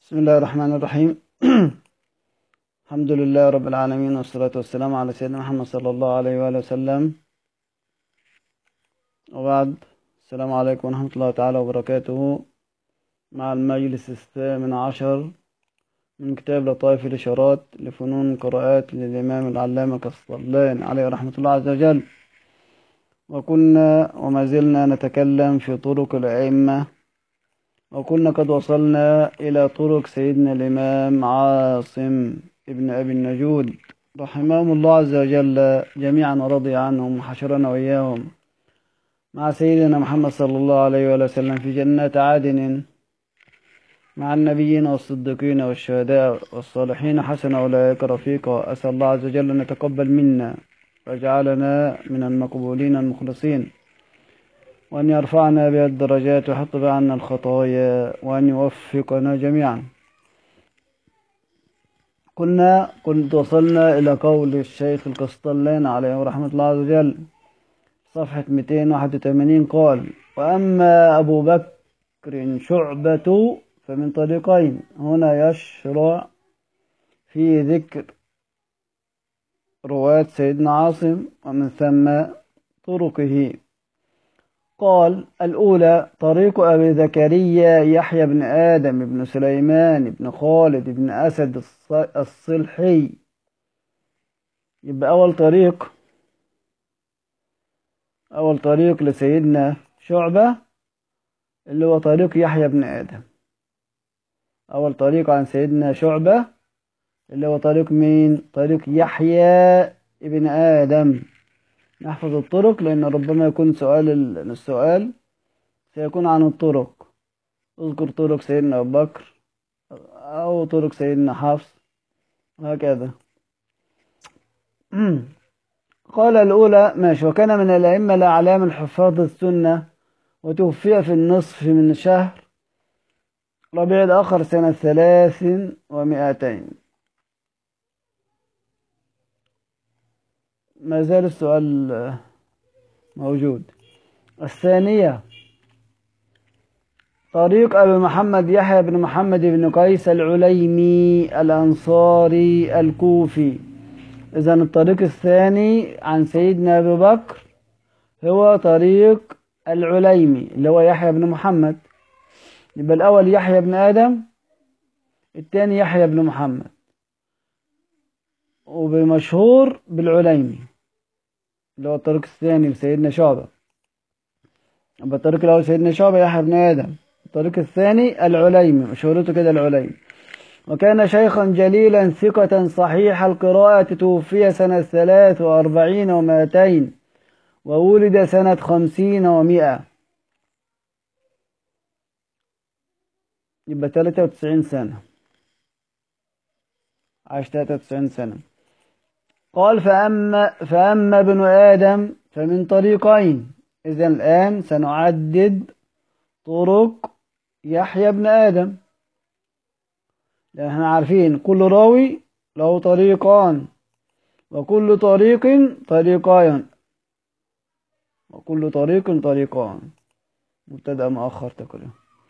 بسم الله الرحمن الرحيم الحمد لله رب العالمين والصلاة والسلام على سيدنا محمد صلى الله عليه وآله وسلم وبعد السلام عليكم ورحمة الله تعالى وبركاته مع المجلس الثامن عشر من كتاب لطائف الإشارات لفنون قراءات للإمام العلامة كسطلان عليه رحمة الله عز وجل وكنا وما زلنا نتكلم في طرق الأئمة وكنا قد وصلنا إلى طرق سيدنا الإمام عاصم ابن أبي النجود رحمهم الله عز وجل جميعا ورضي عنهم وحشرنا وإياهم مع سيدنا محمد صلى الله عليه وسلم في جنات عدن مع النبيين والصديقين والشهداء والصالحين حسن أولئك رفيقا أسأل الله عز وجل أن يتقبل منا ويجعلنا من المقبولين المخلصين وأن يرفعنا بها الدرجات ويحط عنا الخطايا وأن يوفقنا جميعا كنا كنت وصلنا إلى قول الشيخ القسطلان عليه رحمة الله عز وجل صفحة 281 قال وأما أبو بكر شعبة فمن طريقين هنا يشرع في ذكر رواة سيدنا عاصم ومن ثم طرقه قال الأولى طريق أبي زكريا يحيى بن آدم بن سليمان بن خالد بن أسد الصلحي يبقى أول طريق أول طريق لسيدنا شعبة اللي هو طريق يحيى بن آدم أول طريق عن سيدنا شعبة اللي هو طريق مين طريق يحيى ابن آدم نحفظ الطرق لأن ربما يكون سؤال السؤال سيكون عن الطرق اذكر طرق سيدنا أبو بكر أو طرق سيدنا حفص وهكذا قال الأولى ماشي وكان من الأئمة الأعلام الحفاظ السنة وتوفي في النصف من شهر ربيع الآخر سنة ثلاث ومائتين ما زال السؤال موجود الثانية طريق أبي محمد يحيى بن محمد بن قيس العليمي الأنصاري الكوفي إذا الطريق الثاني عن سيدنا أبي بكر هو طريق العليمي اللي هو يحيى بن محمد يبقى الأول يحيى بن آدم الثاني يحيى بن محمد وبمشهور بالعليمي اللي هو الطريق الثاني لسيدنا شعبة يبقى الطريق الأول سيدنا شعبة يحيى بن آدم الطريق الثاني العليمي مشهورته كده العليمي وكان شيخا جليلا ثقة صحيح القراءة توفي سنة ثلاث وأربعين ومائتين وولد سنة خمسين ومائة يبقى تلاتة وتسعين سنة عاش تلاتة وتسعين سنة قال فأما, فأما ابن آدم فمن طريقين إذا الآن سنعدد طرق يحيى بن آدم لأن احنا عارفين كل راوي له طريقان وكل طريق طريقان وكل طريق طريقان مبتدأ مؤخر تقريبا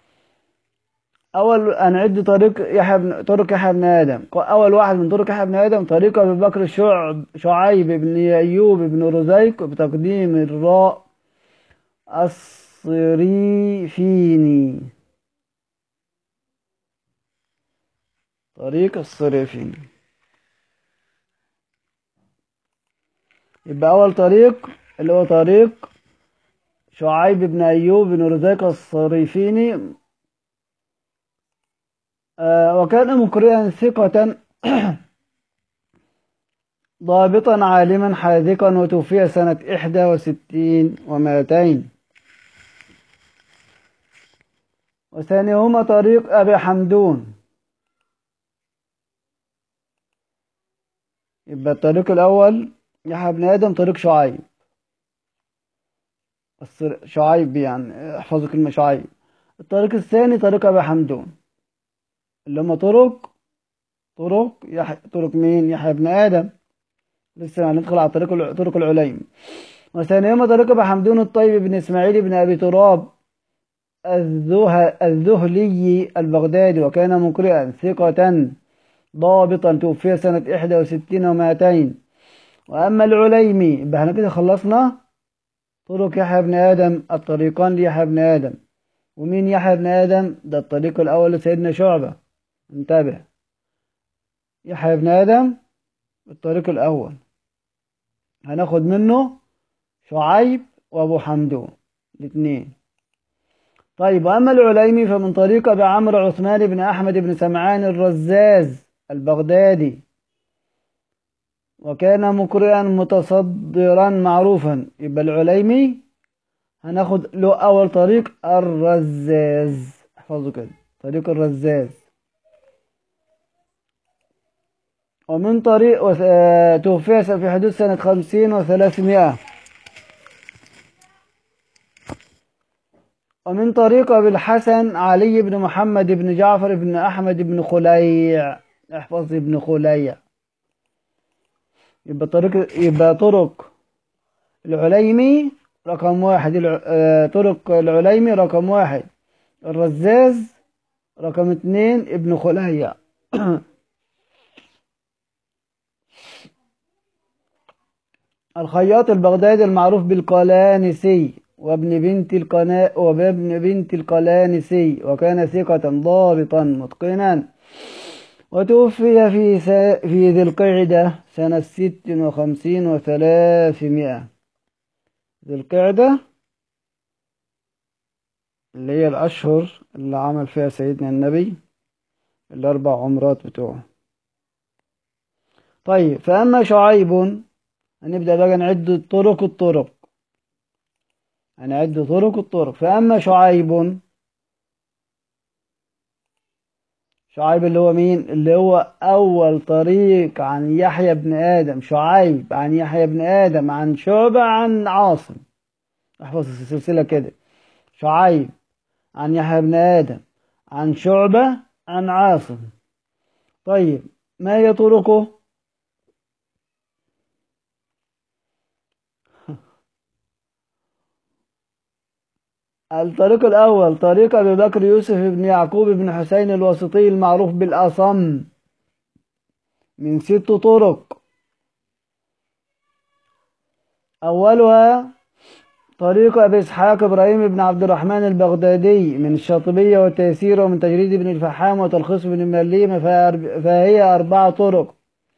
أول هنعد طريق يحيى بن طرق يحيى بن آدم أول واحد من طرق يحيى بن آدم طريق أبي بكر شعب شعيب بن أيوب بن رزيق بتقديم الراء الصريفيني طريق الصريفيني يبقى أول طريق اللي هو طريق شعيب بن أيوب بن رزيق الصريفيني آه وكان مقرئا ثقة ضابطا عالما حاذقا وتوفي سنة إحدى وستين ومائتين وثانيهما طريق أبي حمدون يبقى الطريق الأول يحيى بن آدم طريق شعيب شعيب يعني احفظوا كلمة شعيب الطريق الثاني طريق أبي حمدون اللي هم طرق طرق يح... طرق مين يحيى بن آدم لسه هندخل على طريق طرق العليم وثانيهما طريق أبي حمدون الطيب بن إسماعيل بن أبي تراب الذه- الذهلي البغدادي وكان مقرئا ثقة ضابطا توفي سنة 61 و200 وأما العليمي يبقى احنا كده خلصنا طرق يحيى بن آدم الطريقان ليحيى بن آدم ومين يحيى بن آدم ده الطريق الأول لسيدنا شعبة انتبه يحيى بن آدم الطريق الأول هناخد منه شعيب وأبو حمدون الاثنين طيب وأما العليمي فمن طريق أبي عمرو عثمان بن أحمد بن سمعان الرزاز البغدادي وكان مقرئا متصدرا معروفا يبقى العليمي هناخد له أول طريق الرزاز احفظوا كده طريق الرزاز ومن طريق وث... آه، توفي في حدود سنة خمسين وثلاثمائة ومن طريق أبي الحسن علي بن محمد بن جعفر بن أحمد بن خليع احفظ ابن خليع يبقى طريق يبقى طرق العليمي رقم واحد الع... آه، طرق العليمي رقم واحد الرزاز رقم اتنين ابن خليع الخياط البغدادي المعروف بالقلانسي وابن بنت القنا وابن بنت القلانسي وكان ثقة ضابطا متقنا وتوفي في س... في ذي القعدة سنة ست وخمسين وثلاثمائة ذي القعدة اللي هي الأشهر اللي عمل فيها سيدنا النبي الأربع عمرات بتوعه طيب فأما شعيب هنبدأ بقى نعد طرق الطرق هنعد طرق الطرق فأما شعيب شعيب اللي هو مين اللي هو أول طريق عن يحيى بن آدم شعيب عن يحيى بن آدم عن شعبة عن عاصم احفظ السلسلة كده شعيب عن يحيى بن آدم عن شعبة عن عاصم طيب ما هي طرقه الطريق الأول طريق أبي بكر يوسف بن يعقوب بن حسين الواسطي المعروف بالأصم من ست طرق أولها طريق أبي إسحاق إبراهيم بن عبد الرحمن البغدادي من الشاطبية والتيسير ومن تجريد ابن الفحام وتلخيص بن مليم فهي أربع طرق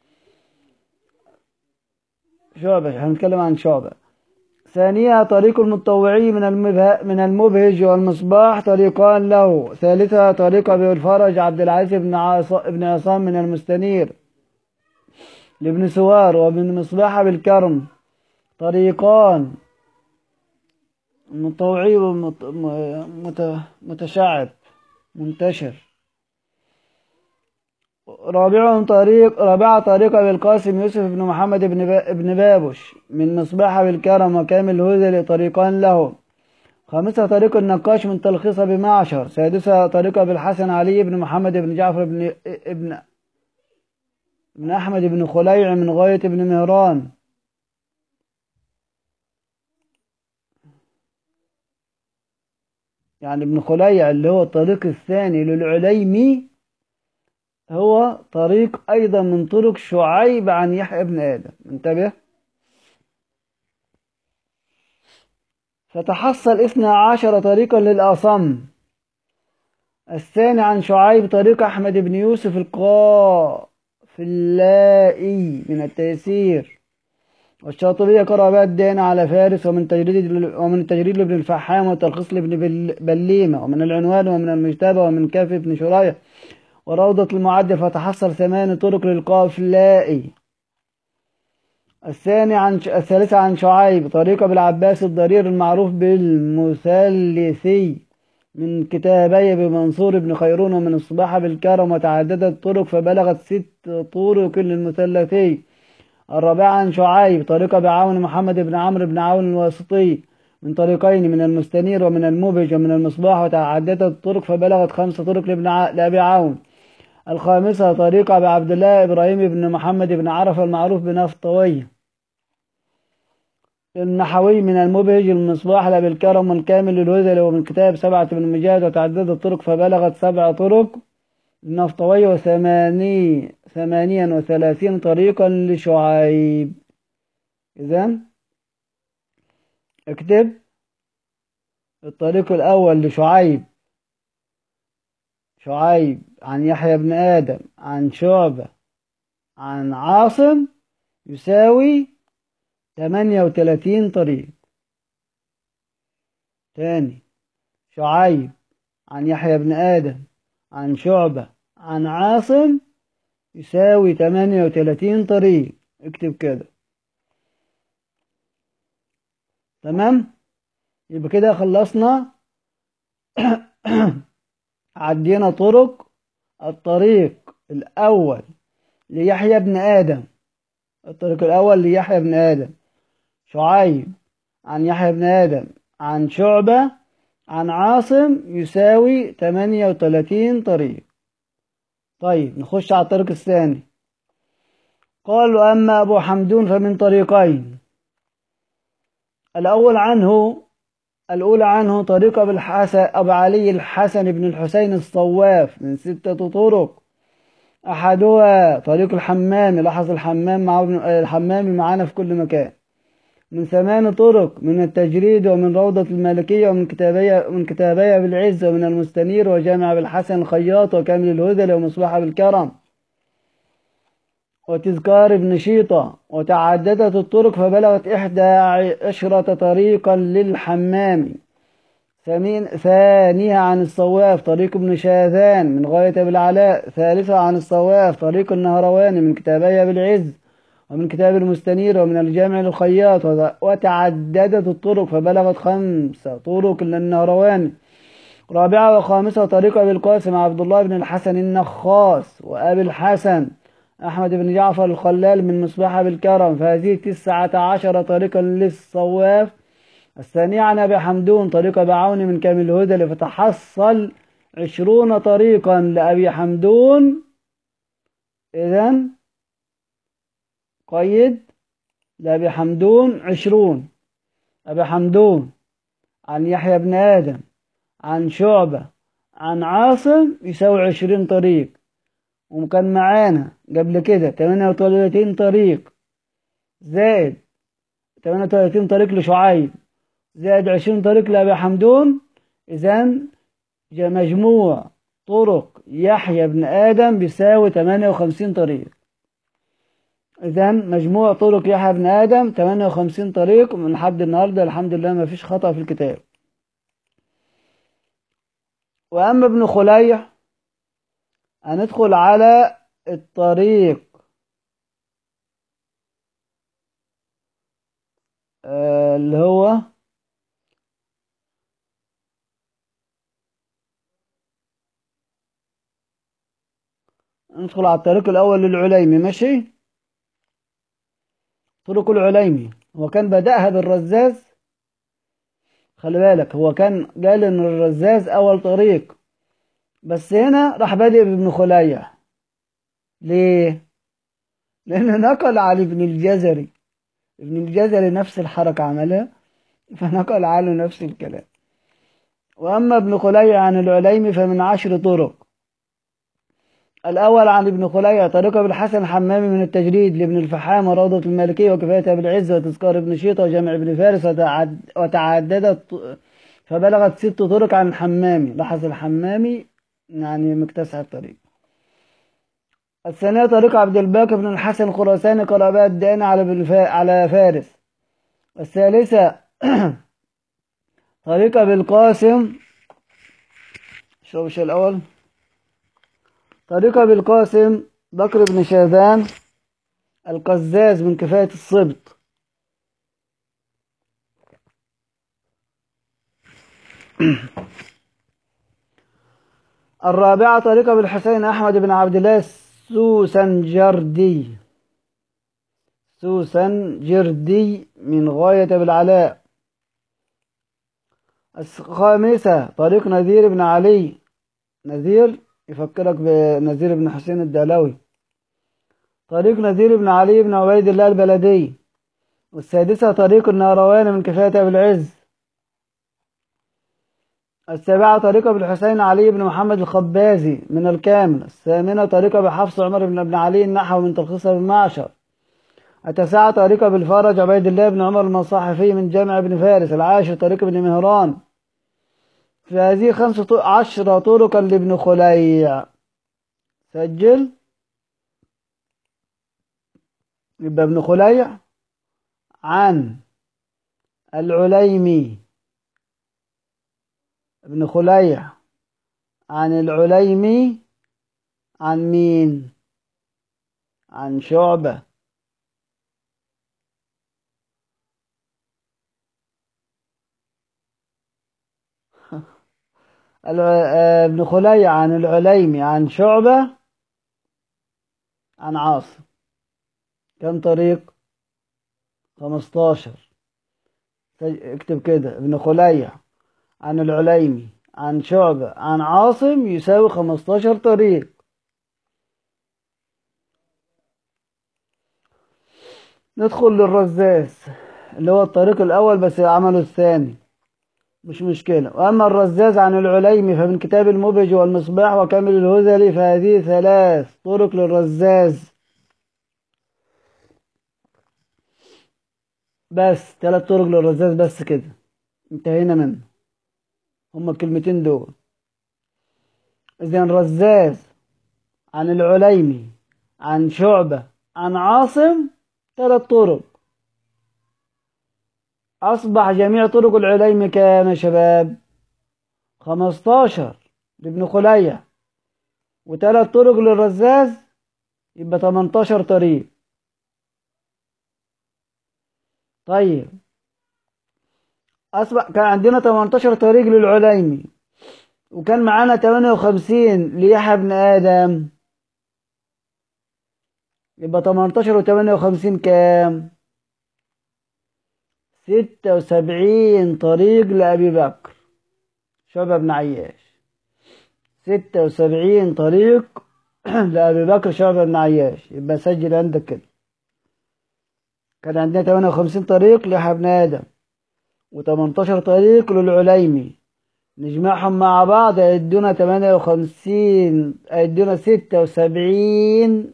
شعبة هنتكلم عن شعبة ثانيها طريق المتطوعي من المبه... من المبهج والمصباح طريقان له ثالثها طريق أبي الفرج عبد العزيز بن عص... بن عصام من المستنير لابن سوار ومن مصباح بالكرم طريقان متطوعي ومت... مت... متشعب منتشر رابعهم طريق رابعة طريق أبي القاسم يوسف بن محمد بن, با... بن بابش من مصباح بالكرم وكامل هذل طريقان له خامسها طريق النقاش من تلخيص بمعشر سادسها طريق أبي الحسن علي بن محمد بن جعفر بن ابن بن أحمد بن خليع من غاية بن مهران يعني ابن خليع اللي هو الطريق الثاني للعليمي هو طريق أيضا من طرق شعيب عن يحيى بن آدم انتبه فتحصل اثنى عشر طريقا للأصم الثاني عن شعيب طريق أحمد بن يوسف القافلائي من التيسير والشاطبية قرأ بها الدين على فارس ومن تجريد ومن تجريد لابن الفحام وتلخيص لابن بليمة ومن العنوان ومن المجتبى ومن كافي بن شريح وروضة المعدل فتحصل ثمان طرق للقافلائي الثاني عن الثالثة عن شعيب طريق أبي العباس الضرير المعروف بالمثلثي من كتابي بمنصور بن خيرون ومن الصباح بالكرم وتعددت الطرق فبلغت ست طرق للمثلثي الرابعة عن شعيب طريق أبي عون محمد بن عمرو بن عون الواسطي من طريقين من المستنير ومن المبهج ومن المصباح وتعددت الطرق فبلغت خمس طرق لابن ع... لأبي عون الخامسة طريق أبي عبد الله إبراهيم بن محمد بن عرفة المعروف بنفطوي النحوي من المبهج المصباح بالكرم الكامل للهذل ومن كتاب سبعة بن مجاهد وتعددت الطرق فبلغت سبع طرق النفطوي وثماني ثمانيا وثلاثين طريقا لشعيب إذن اكتب الطريق الأول لشعيب شعيب عن يحيى بن آدم عن شعبة عن عاصم يساوي تمانية وتلاتين طريق تاني شعيب عن يحيى بن آدم عن شعبة عن عاصم يساوي تمانية وتلاتين طريق اكتب كده تمام يبقى كده خلصنا عدينا طرق الطريق الأول ليحيى بن آدم الطريق الأول ليحيى بن آدم شعيب عن يحيى بن آدم عن شعبة عن عاصم يساوي تمانية وتلاتين طريق طيب نخش على الطريق الثاني قالوا أما أبو حمدون فمن طريقين الأول عنه الأولى عنه طريق أبو الحسن أبو علي الحسن بن الحسين الصواف من ستة طرق أحدها طريق الحمام لاحظ الحمام مع الحمام معانا في كل مكان من ثمان طرق من التجريد ومن روضة المالكية ومن كتابية من كتابية بالعز ومن المستنير وجامع بالحسن الخياط وكامل الهذل ومصباح بالكرم وتذكار ابن شيطة وتعددت الطرق فبلغت إحدى عشرة طريقا للحمام ثانيها عن الصواف طريق ابن شاذان من غاية بالعلاء ثالثة عن الصواف طريق النهرواني من كتابي بالعز ومن كتاب المستنير ومن الجامع للخياط وتعددت الطرق فبلغت خمسة طرق للنهرواني رابعة وخامسة طريق أبي القاسم عبد الله بن الحسن النخاس وأبي الحسن أحمد بن جعفر الخلال من مصباح بالكرم فهذه تسعة عشر طريقا للصواف الثانية عن أبي حمدون طريق أبي عون من كامل الهدى فتحصل عشرون طريقا لأبي حمدون إذن قيد لأبي حمدون عشرون أبي حمدون عن يحيى بن آدم عن شعبة عن عاصم يساوي عشرين طريق وكان معانا قبل كده تمانية وتلاتين طريق زائد تمانية وتلاتين طريق لشعيب زائد عشرين طريق لأبي حمدون إذن مجموع طرق يحيى بن آدم بيساوي تمانية وخمسين طريق إذن مجموع طرق يحيى بن آدم تمانية وخمسين طريق من لحد النهاردة الحمد لله ما فيش خطأ في الكتاب وأما ابن خليح هندخل على الطريق آه اللي هو ندخل على الطريق الأول للعليمي ماشي طرق العليمي هو كان بدأها بالرزاز خلي بالك هو كان قال إن الرزاز أول طريق بس هنا راح بادئ بابن خليع ليه؟ لأنه نقل على ابن الجزري ابن الجزري نفس الحركة عملها فنقل عنه نفس الكلام وأما ابن خليع عن العليمي فمن عشر طرق الأول عن ابن خليع طريقة بالحسن الحمامي من التجريد لابن الفحام وروضة المالكية وكفاية بالعز وتذكار ابن شيطة وجمع ابن فارس وتعد وتعددت فبلغت ست طرق عن الحمامي لاحظ الحمامي يعني مكتسع الطريق الثانية طريق عبد الباقي بن الحسن الخراساني قرابة الدين على بالفا... على فارس الثالثة طريق أبي القاسم شو مش الأول طريق أبي القاسم بكر بن شاذان القزاز من كفاية الصبط الرابعة طريقة بالحسين أحمد بن عبد الله السوسنجردي سوسنجردي من غاية بالعلاء الخامسة طريق نذير بن علي نذير يفكرك بنذير بن حسين الدهلوي طريق نذير بن علي بن عبيد الله البلدي والسادسة طريق النهروان من كفاية أبي العز السابعة طريقة بالحسين علي بن محمد الخبازي من الكامل الثامنة طريقة بحفص عمر بن ابن علي النحو من تلخيص المعشر التاسعة طريقة بالفرج عبيد الله بن عمر المصاحفي من جامع ابن فارس العاشر طريقة بن مهران في هذه خمسة عشر طرقا لابن خليع سجل يبقى ابن خليع عن العليمي ابن خليع عن العليمي عن مين عن شعبة ابن خليع عن العليمي عن شعبة عن عاصم كم طريق خمستاشر اكتب كده ابن خليع عن العليمي عن شعبة عن عاصم يساوي خمستاشر طريق ندخل للرزاز اللي هو الطريق الأول بس عمله الثاني مش مشكلة وأما الرزاز عن العليمي فمن كتاب المبهج والمصباح وكامل الهذلي فهذه ثلاث طرق للرزاز بس ثلاث طرق للرزاز بس كده انتهينا منه هما الكلمتين دول إذا رزاز عن العليمي عن شعبة عن عاصم ثلاث طرق أصبح جميع طرق العليمي كام يا شباب خمستاشر لابن خليع وثلاث طرق للرزاز يبقى تمنتاشر طريق طيب أصبح كان عندنا 18 طريق للعليمي وكان معانا 58 ليحيى بن آدم يبقى 18 و 58 كام؟ 76 طريق لأبي بكر شعبة بن عياش 76 طريق لأبي بكر شعبة بن عياش يبقى سجل عندك كده كان عندنا 58 طريق ليحيى بن آدم و18 طريق للعليمي نجمعهم مع بعض هيدونا 58 هيدونا 76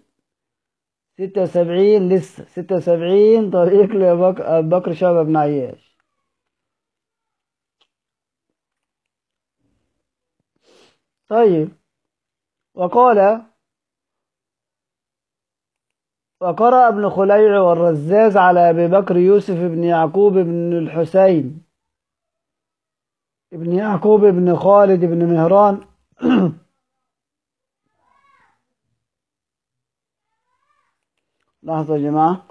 76 لسه 76 طريق لأبي بكر شعبة بن عياش طيب وقال وقرأ ابن خليع والرزاز على أبي بكر يوسف بن يعقوب بن الحسين ابن يعقوب بن خالد بن مهران لحظة يا جماعة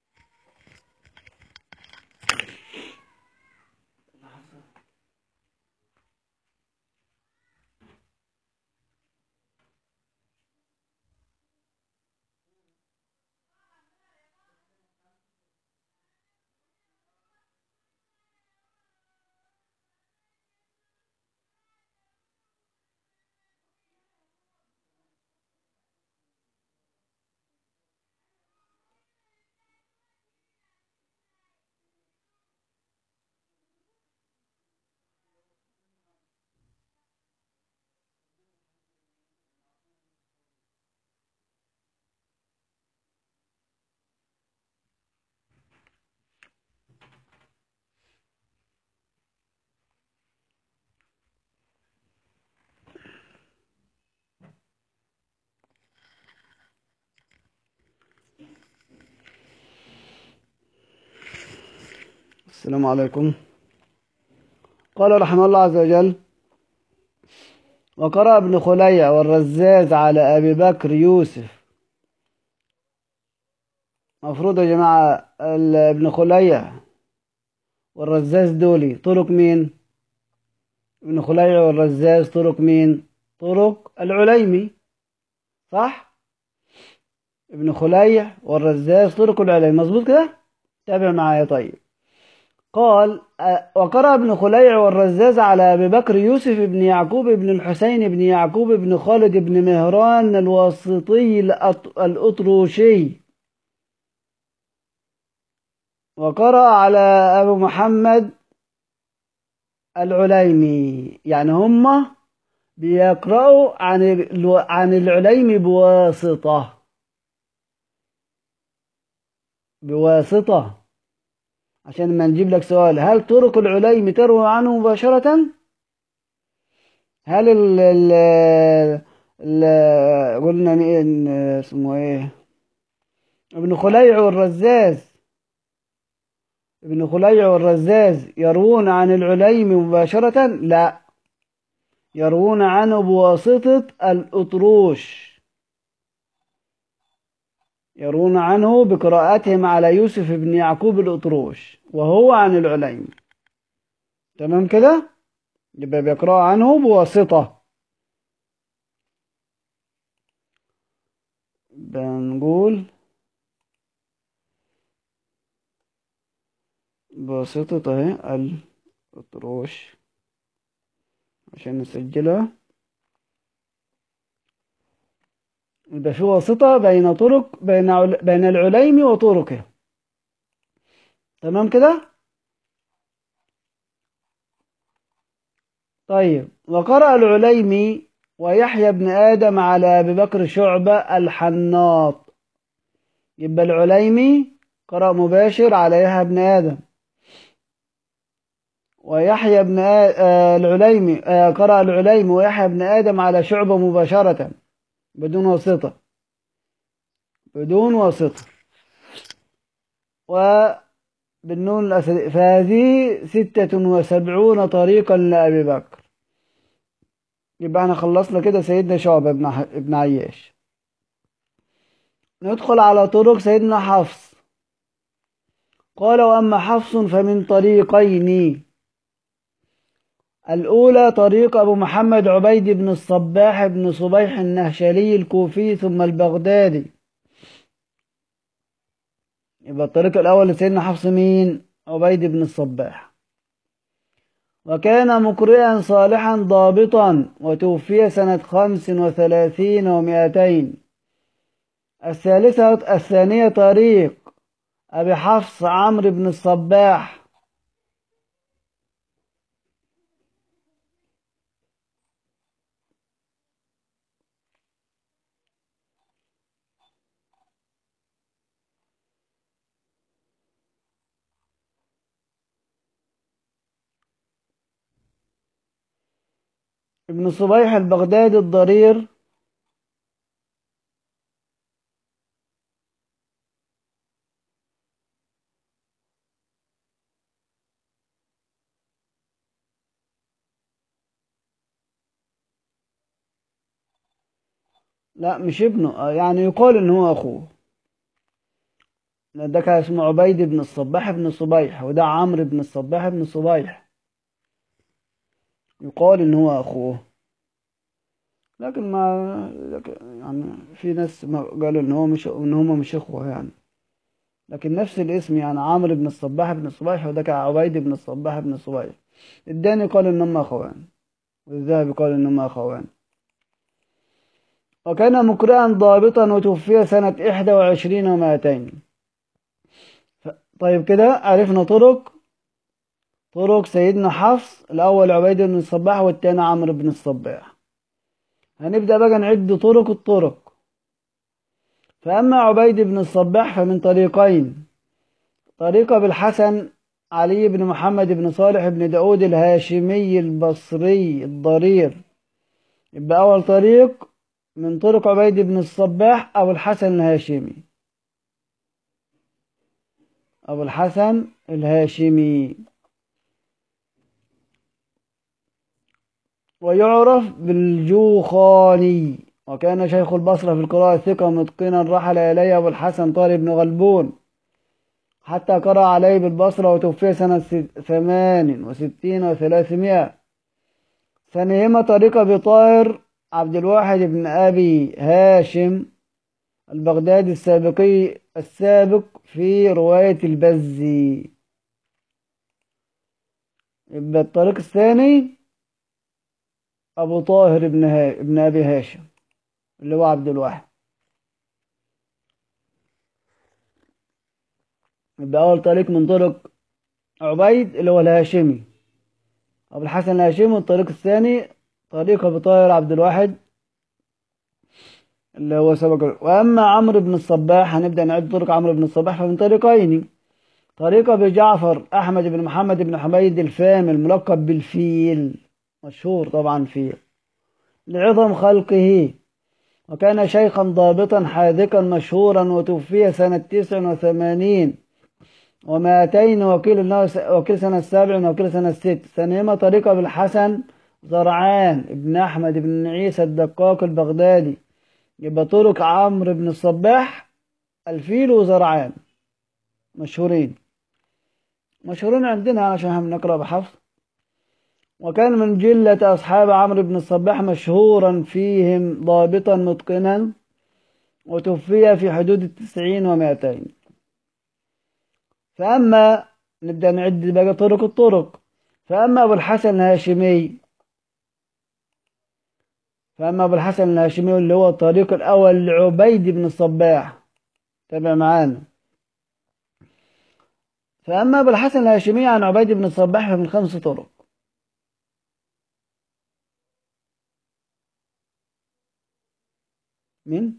السلام عليكم قال رحمه الله عز وجل وقرأ ابن خليع والرزاز على أبي بكر يوسف مفروض يا جماعة ابن خليع والرزاز دولي طرق مين ابن خليع والرزاز طرق مين طرق العليمي صح ابن خليع والرزاز طرق العليمي مظبوط كده تابع معايا طيب قال وقرأ ابن خليع والرزاز على أبي بكر يوسف بن يعقوب بن الحسين بن يعقوب بن خالد بن مهران الواسطي الأطروشي وقرأ على أبو محمد العليمي يعني هم بيقرأوا عن عن العليمي بواسطة بواسطة عشان ما نجيب لك سؤال هل طرق العليمي تروي عنه مباشرة هل ال ال ال قلنا مين اسمه ايه ابن خليع والرزاز ابن خليع والرزاز يروون عن العليم مباشرة لا يروون عنه بواسطة الأطروش يروون عنه بقراءتهم على يوسف بن يعقوب الأطروش وهو عن العليم تمام كده يبقى بيقرأ عنه بواسطة بنقول بواسطة اهي الأطروش عشان نسجلها يبقى في واسطة بين طرق بين عل... بين العليم وطرقه تمام كده طيب وقرأ العليمي ويحيى بن آدم على أبي بكر شعبة الحناط يبقى العليمي قرأ مباشر على يحيى بن آدم ويحيى بن آه العليمي آه قرأ العليمي ويحيى بن آدم على شعبة مباشرة بدون واسطة بدون واسطة وبالنون الأسد فهذه ستة وسبعون طريقا لأبي بكر يبقى احنا خلصنا كده سيدنا شعبة ابن ابن عياش ندخل على طرق سيدنا حفص قال وأما حفص فمن طريقين الأولى طريق أبو محمد عبيد بن الصباح بن صبيح النهشلي الكوفي ثم البغدادي يبقى الطريق الأول لسيدنا حفص مين عبيد بن الصباح وكان مقرئا صالحا ضابطا وتوفي سنة خمس وثلاثين ومائتين الثالثة الثانية طريق أبي حفص عمرو بن الصباح ابن صبيح البغدادي الضرير لا مش ابنه يعني يقال ان هو اخوه ده كان اسمه عبيد بن الصباح بن صبيح وده عمرو بن الصباح بن صبيح يقال ان هو اخوه لكن ما يعني في ناس ما قالوا ان هو مش ان هم مش اخوه يعني لكن نفس الاسم يعني عمرو بن الصباح بن صبيح وده كان عبيد بن الصباح بن صبيح الداني قال ان هم اخوان والذهبي قال ان هم اخوان وكان مقرئا ضابطا وتوفي سنة إحدى وعشرين ومائتين طيب كده عرفنا طرق طرق سيدنا حفص الأول عبيد بن الصباح والتاني عمرو بن الصباح هنبدأ بقى نعد طرق الطرق فأما عبيد بن الصباح فمن طريقين طريقة بالحسن علي بن محمد بن صالح بن داود الهاشمي البصري الضرير يبقى أول طريق من طرق عبيد بن الصباح أبو الحسن الهاشمي أبو الحسن الهاشمي ويعرف بالجوخاني وكان شيخ البصرة في القراءة ثقة متقنا رحل إليه أبو الحسن طارق بن غلبون حتى قرأ عليه بالبصرة وتوفي سنة ثمان وستين وثلاثمائة ثانيهما طريقة بطائر عبد الواحد بن أبي هاشم البغدادي السابقي السابق في رواية البزي يبقى الطريق الثاني أبو طاهر ابن, ها... ابن أبي هاشم اللي هو عبد الواحد يبقى أول طريق من طرق عبيد اللي هو الهاشمي أبو الحسن الهاشمي والطريق الثاني طريق أبو طاهر عبد الواحد اللي هو سبق وأما عمرو بن الصباح هنبدأ نعد طرق عمرو بن الصباح فمن طريقين طريق أبي جعفر أحمد بن محمد بن حميد الفام الملقب بالفيل مشهور طبعا فيه لعظم خلقه وكان شيخا ضابطا حاذقا مشهورا وتوفي سنة تسع وثمانين ومائتين وكيل وكيل سنة سبع وكيل سنة ست سنهما طريقة بالحسن زرعان ابن أحمد بن عيسى الدقاق البغدادي يبقى طرق عمرو بن الصباح الفيل وزرعان مشهورين مشهورين عندنا عشان هم نقرأ بحفظ وكان من جلة أصحاب عمرو بن الصباح مشهورا فيهم ضابطا متقنا وتوفي في حدود التسعين ومائتين فأما نبدأ نعد بقى طرق الطرق فأما أبو الحسن الهاشمي فأما أبو الحسن الهاشمي اللي هو الطريق الأول لعبيد بن الصباح تابع معانا فأما أبو الحسن الهاشمي عن عبيد بن الصباح فمن خمس طرق من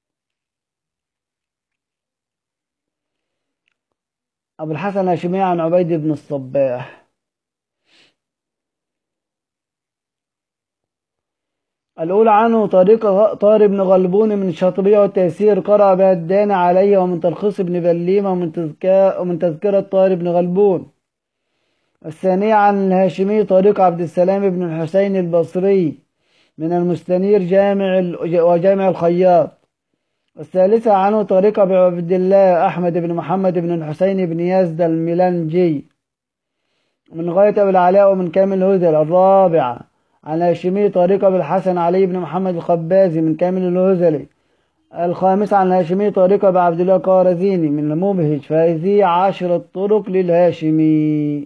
أبو الحسن الهاشمي عن عبيد بن الصباح الأولى عنه طريق طار بن غلبون من الشاطبية والتيسير قرأ بها الداني عليه ومن تلخيص ابن بليمة ومن تذكرة, ومن تذكرة طار بن غلبون الثانية عن الهاشمي طريق عبد السلام بن الحسين البصري من المستنير جامع وجامع الخياط الثالثة عنه طريق أبي عبد الله أحمد بن محمد بن الحسين بن يزد الميلانجي من غاية أبي العلاء ومن كامل هذل الرابعة عن هاشمي طريق أبي الحسن علي بن محمد الخبازي من كامل الهذلي الخامس عن الهاشمي طريق أبي عبد الله القارزيني من المبهج فهذه عشرة طرق للهاشمي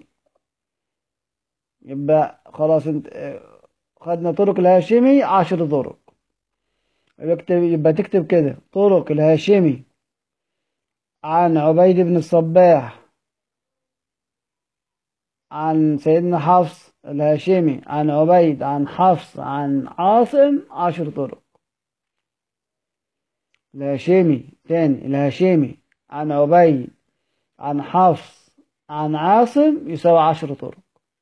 يبقى خلاص انت خدنا طرق الهاشمي عشر طرق يبقى تكتب كده طرق الهاشمي عن عبيد بن الصباح عن سيدنا حفص الهاشمي عن عبيد عن حفص عن عاصم عشر طرق الهاشمي تاني الهاشمي عن عبيد عن حفص عن عاصم يساوي عشر طرق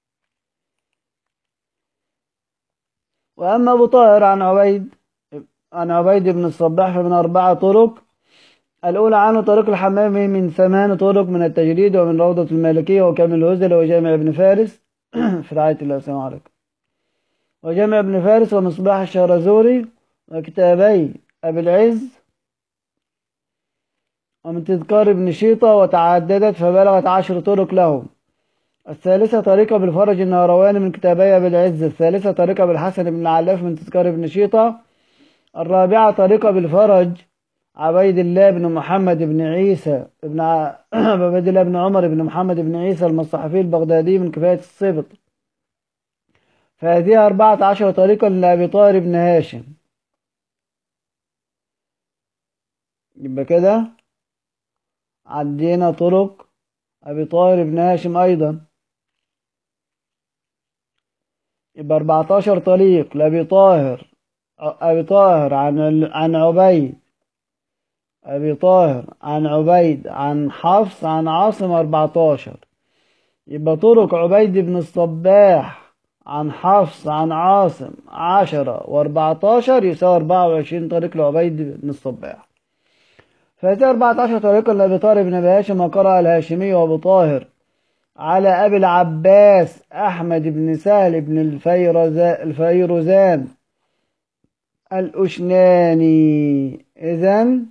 وأما أبو طاهر عن عبيد عن عبيد بن الصباح فمن أربعة طرق الأولى عنه طريق الحمامي من ثمان طرق من التجريد ومن روضة المالكية وكامل الهزل وجامع ابن فارس في رعاية الله السلام عليكم وجامع ابن فارس ومصباح الشهرزوري وكتابي أبي العز ومن تذكار ابن شيطة وتعددت فبلغت عشر طرق له الثالثة طريقة بالفرج النهرواني من كتابي أبي العز الثالثة طريقة بالحسن بن العلاف من تذكار ابن شيطة الرابعة طريقة بالفرج عبيد الله بن محمد بن عيسى بن عبيد الله بن عمر بن محمد بن عيسى المصحفي البغدادي من كفاية السبط فهذه أربعة عشر طريقة لأبي طاهر بن هاشم يبقى كده عدينا طرق أبي طاهر بن هاشم أيضا يبقى 14 طريق لأبي طاهر أبي طاهر عن عن عبيد أبي طاهر عن عبيد عن حفص عن عاصم 14 يبقى طرق عبيد بن الصباح عن حفص عن عاصم 10 و14 يساوي 24 طريق لعبيد بن الصباح فهذه 14 طريقا لأبي طاهر بن أبي هاشم وقرأ الهاشمي وأبو طاهر على أبي العباس أحمد بن سهل بن الفيروزان الأشناني إذن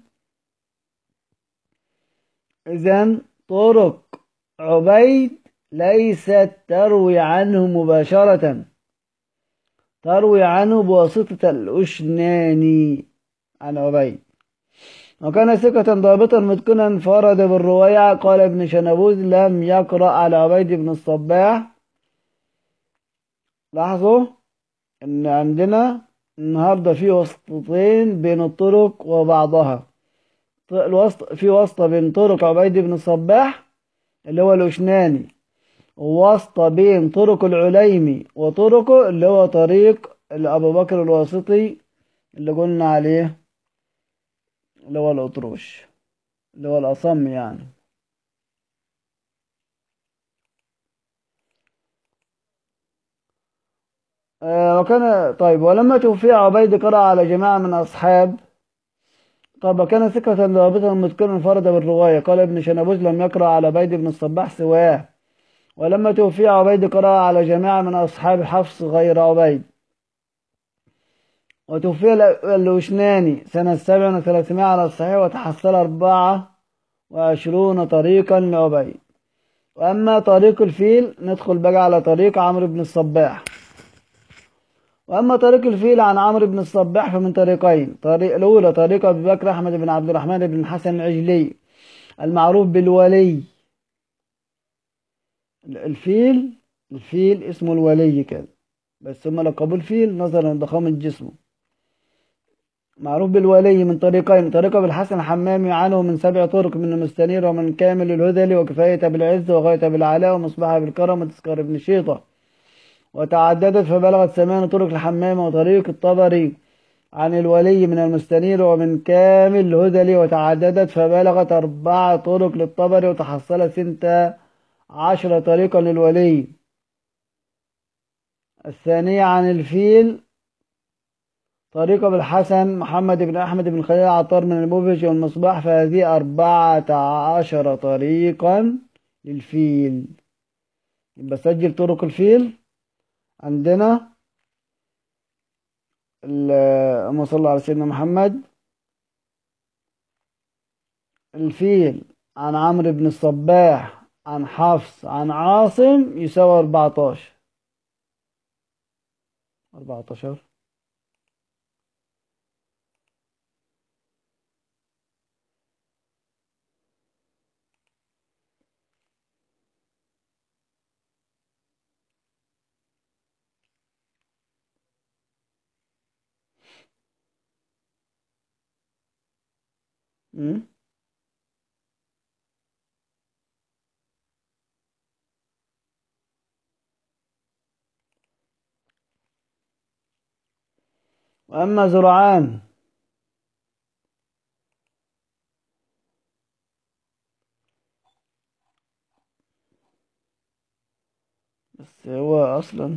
إذن طرق عبيد ليست تروي عنه مباشرة تروي عنه بواسطة الأشناني عن عبيد وكان ثقة ضابطا متقنا انفرد بالرواية قال ابن شنبوز لم يقرأ على عبيد بن الصباح لاحظوا ان عندنا النهاردة في وسطتين بين الطرق وبعضها الوسط في واسطة بين طرق عبيد بن الصباح اللي هو الأشناني وواسطة بين طرق العليمي وطرقه اللي هو طريق أبو بكر الواسطي اللي قلنا عليه اللي هو الأطروش اللي هو الأصم يعني آه وكان طيب ولما توفي عبيد قرأ على جماعة من أصحاب طب وكان ثقة ضابطا متقنا انفرد بالرواية قال ابن شنبوز لم يقرأ على عبيد بن الصباح سواه ولما توفي عبيد قرأ على جماعة من أصحاب حفص غير عبيد وتوفي الوشناني سنة سبع وثلاثمائة على الصحيح وتحصل أربعة وعشرون طريقا لعبيد وأما طريق الفيل ندخل بقى على طريق عمرو بن الصباح وأما طريق الفيل عن عمرو بن الصباح فمن طريقين طريق الأولى طريق أبي بكر أحمد بن عبد الرحمن بن الحسن العجلي المعروف بالولي الفيل الفيل اسمه الولي كده بس هم لقبوا الفيل نظرا لضخامة جسمه معروف بالولي من طريقين طريق ابو الحسن الحمامي عنه من سبع طرق من المستنير ومن كامل الهذلي وكفاية بالعز وغاية بالعلاء ومصباح بالكرم وتذكار ابن شيطة وتعددت فبلغت ثمان طرق الحمام وطريق الطبري عن الولي من المستنير ومن كامل الهذلي وتعددت فبلغت أربع طرق للطبري وتحصلت سنة عشر طريقا للولي الثانية عن الفيل طريقة بالحسن محمد بن أحمد بن خليل عطار من المبهج والمصباح فهذه أربعة عشر طريقا للفيل يبقى سجل طرق الفيل عندنا اللهم صل على سيدنا محمد الفيل عن عمرو بن الصباح عن حفص عن عاصم يساوي أربعتاشر أربعتاشر أمم وأما زرعان بس هو أصلا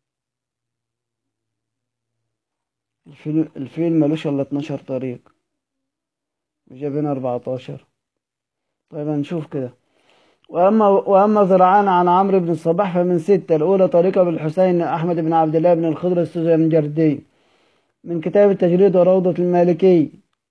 الفيل الفيل ملوش إلا اتناشر طريق جايبين أربعتاشر طيب هنشوف كده وأما وأما زرعان عن عمرو بن الصباح فمن ستة الأولى طريقة بالحسين أحمد بن عبد الله بن الخضر السوزنجردي من كتاب التجريد وروضة المالكي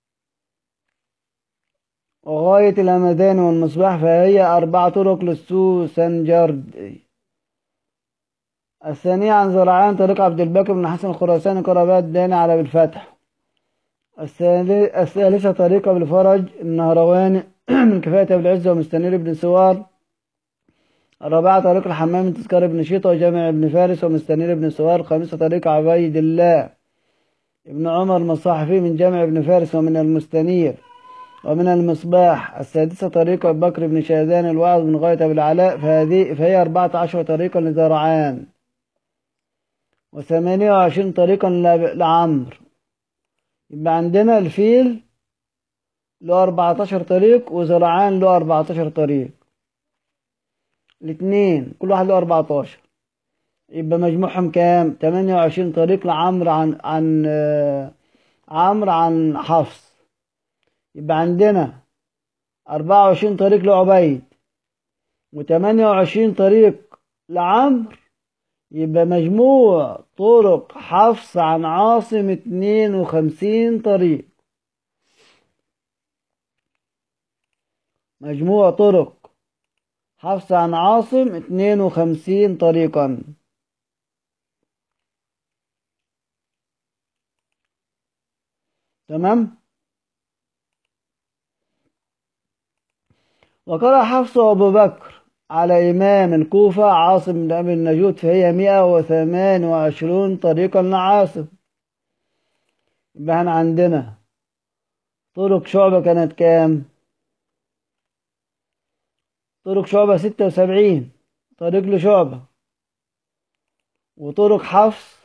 وغاية الهمدان والمصباح فهي أربع طرق للسوسنجرد الثانية عن زرعان طريق عبد الباقي بن حسن الخراساني قرابات داني على بالفتح الثالثة طريقة بالفرج النهرواني من كفاية ابن العز ومستنير بن سوار الرابعة طريق الحمام من تذكار ابن شيطة وجامع ابن فارس ومستنير بن سوار الخامسة طريق عبيد الله ابن عمر المصاحفي من جامع ابن فارس ومن المستنير ومن المصباح السادسة طريق أبي بكر بن شاذان الوعظ من غاية أبي العلاء فهذه فهي أربعة عشر طريقا لزرعان وثمانية وعشرين طريقا لعمرو يبقى عندنا الفيل له 14 طريق وزرعان له 14 طريق الاثنين كل واحد له 14 يبقى مجموعهم كام 28 طريق لعمرو عن عن آه عمرو عن حفص يبقى عندنا 24 طريق لعبيد و28 طريق لعمرو يبقى مجموع طرق حفص عن عاصم 52 طريق مجموع طرق حفص عن عاصم 52 طريقا تمام وقرأ حفص أبو بكر على إمام الكوفة عاصم بن أبي النجود فهي مئة وثمان وعشرون طريقا لعاصم يبقى احنا عندنا طرق شعبة كانت كام طرق شعبة ستة وسبعين طريق لشعبة وطرق حفص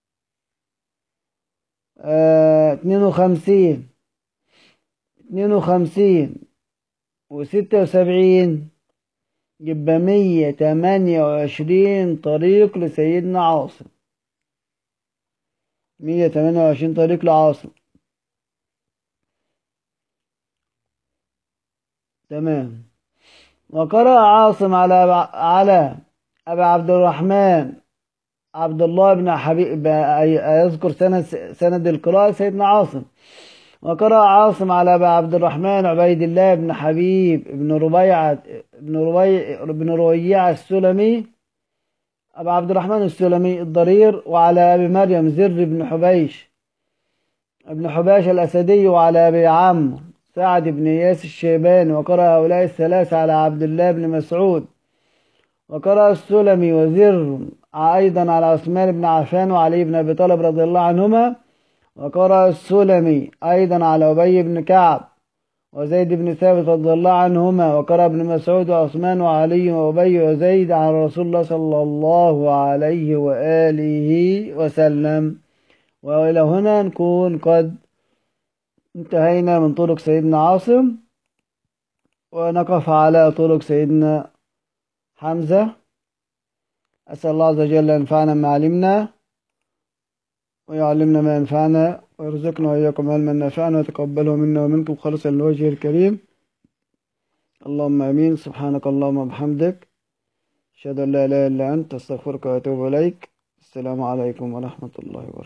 آه، اتنين وخمسين اتنين وخمسين وستة وسبعين يبقى مية تمانية وعشرين طريق لسيدنا عاصم مية تمانية وعشرين طريق لعاصم تمام وقرأ عاصم على على أبي عبد الرحمن عبد الله بن حبيب يذكر سند سند القراءة سيدنا عاصم وقرأ عاصم على أبي عبد الرحمن عبيد الله بن حبيب بن ربيعة بن ربيع بن ربيعة السلمي أبو عبد الرحمن السلمي الضرير وعلى أبي مريم زر بن حبيش ابن حباش الأسدي وعلى أبي عمرو سعد بن إياس الشيباني وقرأ هؤلاء الثلاثة على عبد الله بن مسعود وقرأ السلمي وزر أيضا على عثمان بن عفان وعلي بن أبي طالب رضي الله عنهما وقرأ السلمي أيضا على أبي بن كعب وزيد بن ثابت رضي الله عنهما وقرأ ابن مسعود وعثمان وعلي وأبي وزيد عن رسول الله صلى الله عليه وآله وسلم وإلى هنا نكون قد انتهينا من طرق سيدنا عاصم ونقف على طرق سيدنا حمزة أسأل الله عز وجل أن ينفعنا ما علمنا ويعلمنا ما ينفعنا ويرزقنا وإياكم علما نافعا ويتقبله منا ومنكم خالصا لوجهه الكريم اللهم آمين سبحانك اللهم وبحمدك أشهد أن لا إله إلا أنت أستغفرك وأتوب إليك السلام عليكم ورحمة الله وبركاته